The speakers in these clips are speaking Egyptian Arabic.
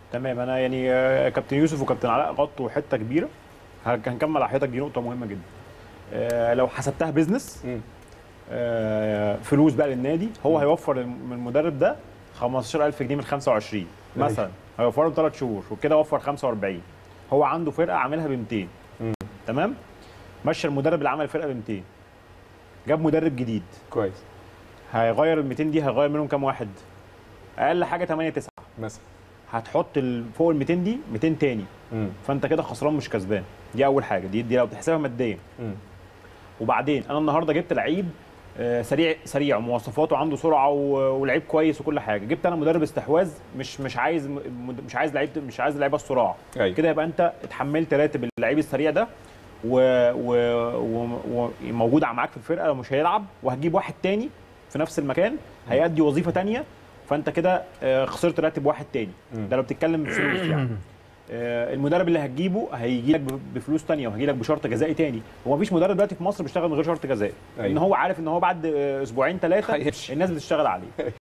تمام انا يعني آه، كابتن يوسف وكابتن علاء غطوا حته كبيره هن- هنكمل على حياتك دي نقطه مهمه جدا آه، لو حسبتها بيزنس مم. آه، فلوس بقى للنادي هو هيوفر من المدرب ده 15000 جنيه من 25 أيوة. مثلا هيوفرهم ثلاث شهور وكده وفر 45 هو عنده فرقه عاملها ب 200 مم. تمام مشى المدرب اللي عمل الفرقه ب 200 جاب مدرب جديد كويس هيغير ال 200 دي هيغير منهم كام واحد اقل حاجه 8 9 مثلا هتحط ال- فوق ال 200 دي 200 تاني مم. فانت كده خسران مش كسبان دي اول حاجه دي دي لو بتحسبها ماديا مم. وبعدين انا النهارده جبت لعيب آه، سريع سريع مواصفاته عنده سرعه و- ولعيب كويس وكل حاجه جبت انا مدرب استحواذ مش مش عايز مد- مش عايز لعيب مش عايز لعيبه السرعه ايوه كده يبقى انت اتحملت راتب اللعيب السريع ده وموجود و... و... وموجود معاك في الفرقه لو مش هيلعب وهتجيب واحد تاني في نفس المكان هيأدي وظيفه تانية فانت كده آه، خسرت راتب واحد تاني مم. ده لو بتتكلم بفلوس يعني آه، المدرب اللي هتجيبه هيجي لك بفلوس تانية وهيجي لك بشرط جزائي تاني هو مفيش مدرب دلوقتي في مصر بيشتغل من غير شرط جزائي أيوة. ان هو عارف ان هو بعد آه، اسبوعين ثلاثه هيمشي. الناس بتشتغل عليه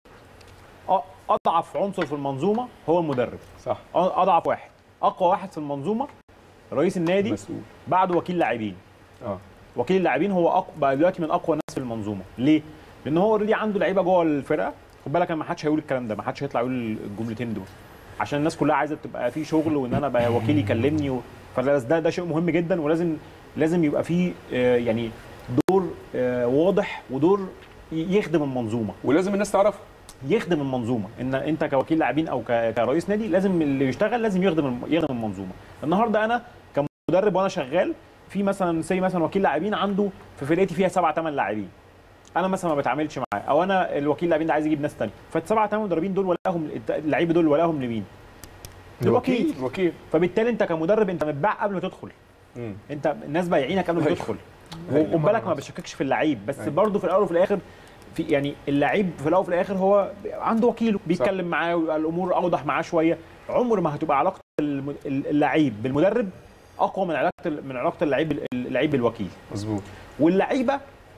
أ- اضعف عنصر في المنظومه هو المدرب صح أ- اضعف واحد اقوى واحد في المنظومه رئيس النادي مسؤول بعده وكيل لاعبين اه وكيل اللاعبين هو أق... بقى دلوقتي من اقوى الناس في المنظومه ليه لان هو اوريدي عنده لعيبه جوه الفرقه خد بالك ما حدش هيقول الكلام ده ما حدش هيطلع يقول الجملتين دول عشان الناس كلها عايزه تبقى في شغل وان انا بقى وكيل يكلمني و... فده ده, ده شيء مهم جدا ولازم لازم يبقى فيه آه، يعني دور آه، واضح ودور ي- يخدم المنظومه ولازم الناس تعرفه يخدم المنظومه ان انت كوكيل لاعبين او ك- كرئيس نادي لازم اللي يشتغل لازم يخدم الم- يخدم المنظومه النهارده انا كمدرب وانا شغال في مثلا سي مثلا وكيل لاعبين عنده في فرقتي فيها سبعة ثمان لاعبين انا مثلا ما بتعاملش معاه او انا الوكيل لاعبين ده عايز يجيب ناس ثانيه فالسبعة ثمان مدربين دول ولاهم اللعيبه دول ولاهم لمين الوكيل. الوكيل فبالتالي انت كمدرب انت متباع قبل ما تدخل مم. انت الناس بايعينك قبل ما أيوة. تدخل أيوة. وخد بالك ما بشككش في اللعيب بس أيوة. برضه في الاول وفي الاخر في يعني اللعيب في الاول وفي الاخر هو عنده وكيله بيتكلم معاه ويبقى الامور اوضح معاه شويه عمر ما هتبقى علاقه الم- اللعيب بالمدرب اقوى من علاقه ال- من علاقه اللعيب اللعيب بالوكيل مظبوط واللعيبه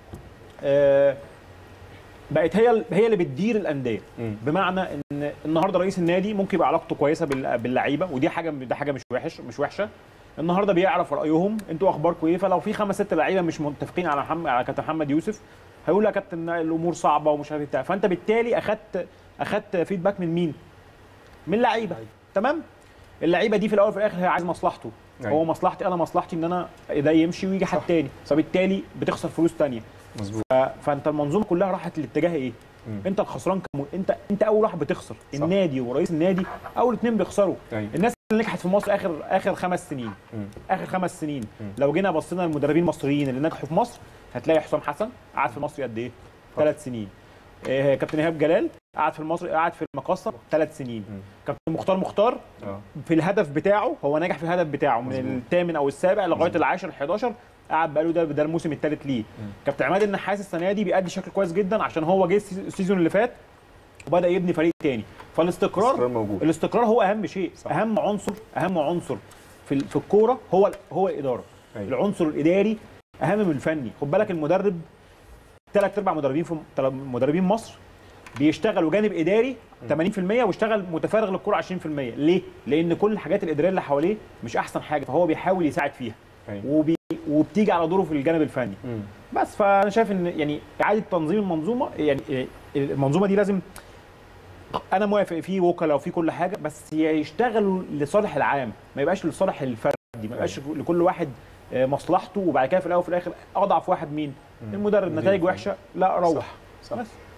آه، بقت هي ال- هي اللي بتدير الانديه مم. بمعنى ان النهارده رئيس النادي ممكن يبقى علاقته كويسه بال- باللعيبه ودي حاجه ده حاجه مش وحش مش وحشه النهارده بيعرف رايهم انتوا اخباركم ايه فلو في خمس ست لعيبه مش متفقين على محمد على كابتن محمد يوسف هيقول لك يا كابتن الامور صعبه ومش عارف إيه بتاع فانت بالتالي اخدت اخدت فيدباك من مين؟ من لعيبه تمام؟ اللعيبه دي في الاول وفي الاخر هي عايز مصلحته أيوة. هو مصلحتي انا مصلحتي ان انا ده يمشي ويجي حد صح. تاني فبالتالي بتخسر فلوس تانية مظبوط ف... فانت المنظومه كلها راحت لاتجاه ايه؟ مم. انت الخسران كم... انت انت اول واحد بتخسر صح. النادي ورئيس النادي اول اتنين بيخسروا أيوة. الناس اللي نجحت في مصر اخر اخر خمس سنين مم. اخر خمس سنين مم. لو جينا بصينا للمدربين المصريين اللي نجحوا في مصر هتلاقي حسام حسن قعد في مصر قد ايه؟ ثلاث سنين آه، كابتن ايهاب جلال قعد في مصر قعد في المقصه ثلاث سنين مم. كابتن مختار مختار اه في الهدف بتاعه هو نجح في الهدف بتاعه من مظبوط. الثامن او السابع لغايه مظبوط. العاشر 11 قعد بقاله ده ده الموسم الثالث ليه كابتن عماد النحاس السنه دي بيأدي شكل كويس جدا عشان هو جه السيز- السيزون اللي فات وبدا يبني فريق تاني فالاستقرار استقرار موجود الاستقرار هو اهم شيء صح. اهم عنصر اهم عنصر في ال- في الكوره هو ال- هو الاداره أيوة. العنصر الاداري اهم من الفني خد بالك المدرب ثلاث ارباع مدربين في تل- مدربين مصر بيشتغلوا جانب اداري 80% ويشتغل متفرغ للكوره 20% ليه لان كل الحاجات الاداريه اللي حواليه مش احسن حاجه فهو بيحاول يساعد فيها أيوة. وبي وبتيجي على دوره في الجانب الفني مم. بس فانا شايف ان يعني اعاده تنظيم المنظومه يعني المنظومه دي لازم انا موافق في وكلاء وفي كل حاجه بس يشتغلوا لصالح العام ما يبقاش لصالح الفردي ما يبقاش لكل واحد آه، مصلحته وبعد كده في الاول وفي الاخر اضعف واحد مين المدرب مدير نتائج الفني. وحشه لا روح صح صح بس